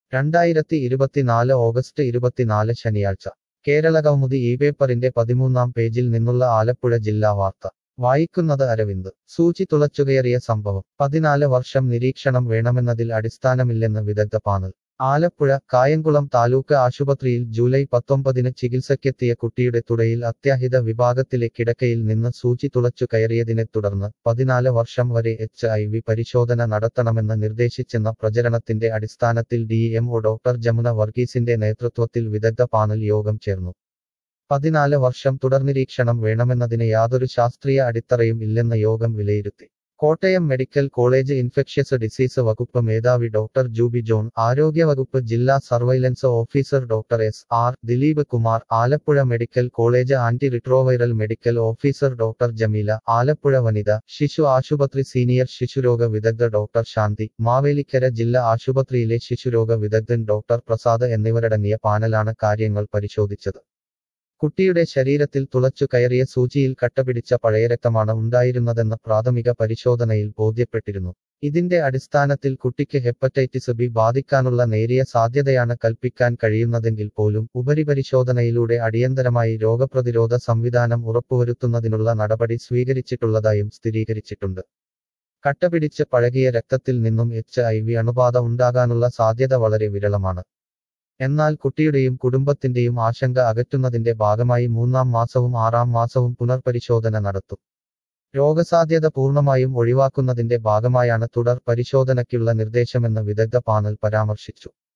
രണ്ടായിരത്തി ഇരുപത്തിനാല് ഓഗസ്റ്റ് ഇരുപത്തിനാല് ശനിയാഴ്ച കേരള കൗമുദി ഈ പേപ്പറിന്റെ പതിമൂന്നാം പേജിൽ നിന്നുള്ള ആലപ്പുഴ ജില്ലാ വാർത്ത വായിക്കുന്നത് അരവിന്ദ് സൂചി തുളച്ചുകയറിയ സംഭവം പതിനാല് വർഷം നിരീക്ഷണം വേണമെന്നതിൽ അടിസ്ഥാനമില്ലെന്ന് വിദഗ്ധ പാനൽ ആലപ്പുഴ കായംകുളം താലൂക്ക് ആശുപത്രിയിൽ ജൂലൈ പത്തൊമ്പതിന് ചികിത്സയ്ക്കെത്തിയ കുട്ടിയുടെ തുടയിൽ അത്യാഹിത വിഭാഗത്തിലെ കിടക്കയിൽ നിന്ന് സൂചി തുളച്ചു കയറിയതിനെ തുടർന്ന് പതിനാല് വർഷം വരെ എച്ച് ഐ വി പരിശോധന നടത്തണമെന്ന് നിർദ്ദേശിച്ചെന്ന പ്രചരണത്തിന്റെ അടിസ്ഥാനത്തിൽ D M O doctor Jamuna വർഗീസിന്റെ നേതൃത്വത്തിൽ വിദഗ്ധ പാനൽ യോഗം ചേർന്നു പതിനാല് വർഷം തുടർനിരീക്ഷണം വേണമെന്നതിന് യാതൊരു ശാസ്ത്രീയ അടിത്തറയും ഇല്ലെന്ന് യോഗം വിലയിരുത്തി Kottayam medical college infectious disease വകുപ്പ് മേധാവി ഡോക്ടർ ജൂബി ജോൺ ആരോഗ്യവകുപ്പ് ജില്ലാ surveillance officer doctor S R Dileep Kumar Alappuzha medical college anti retroviral medical officer doctor Jameela Alappuzha വനിത ശിശു ആശുപത്രി സീനിയർ ശിശുരോഗ വിദഗ്ധ ഡോക്ടർ ശാന്തി മാവേലിക്കര ജില്ലാ ആശുപത്രിയിലെ ശിശുരോഗ വിദഗ്ധൻ ഡോക്ടർ പ്രസാദ് എന്നിവരടങ്ങിയ പാനലാണ് കാര്യങ്ങൾ പരിശോധിച്ചത് കുട്ടിയുടെ ശരീരത്തിൽ തുളച്ചു കയറിയ സൂചിയിൽ കട്ടപിടിച്ച പഴയരക്തമാണ് ഉണ്ടായിരുന്നതെന്ന് പ്രാഥമിക പരിശോധനയിൽ ബോധ്യപ്പെട്ടിരുന്നു ഇതിന്റെ അടിസ്ഥാനത്തിൽ കുട്ടിക്ക് ഹെപ്പറ്റൈറ്റിസ് ബി ബാധിക്കാനുള്ള നേരിയ സാധ്യതയാണ് കൽപ്പിക്കാൻ കഴിയുന്നതെങ്കിൽ പോലും ഉപരിപരിശോധനയിലൂടെ അടിയന്തരമായി രോഗപ്രതിരോധ സംവിധാനം ഉറപ്പുവരുത്തുന്നതിനുള്ള നടപടി സ്വീകരിച്ചിട്ടുള്ളതായും സ്ഥിരീകരിച്ചിട്ടുണ്ട് കട്ടപിടിച്ച് പഴകിയ രക്തത്തിൽ നിന്നും എച്ച് ഐ വി അണുബാധ ഉണ്ടാകാനുള്ള സാധ്യത വളരെ വിരളമാണ് എന്നാൽ കുട്ടിയുടെയും കുടുംബത്തിന്റെയും ആശങ്ക അകറ്റുന്നതിന്റെ ഭാഗമായി മൂന്നാം മാസവും ആറാം മാസവും പുനർപരിശോധന നടത്തും രോഗസാധ്യത പൂർണ്ണമായും ഒഴിവാക്കുന്നതിന്റെ ഭാഗമായാണ് തുടർ പരിശോധനയ്ക്കുള്ള നിർദ്ദേശമെന്ന് വിദഗ്ധ പാനൽ പരാമർശിച്ചു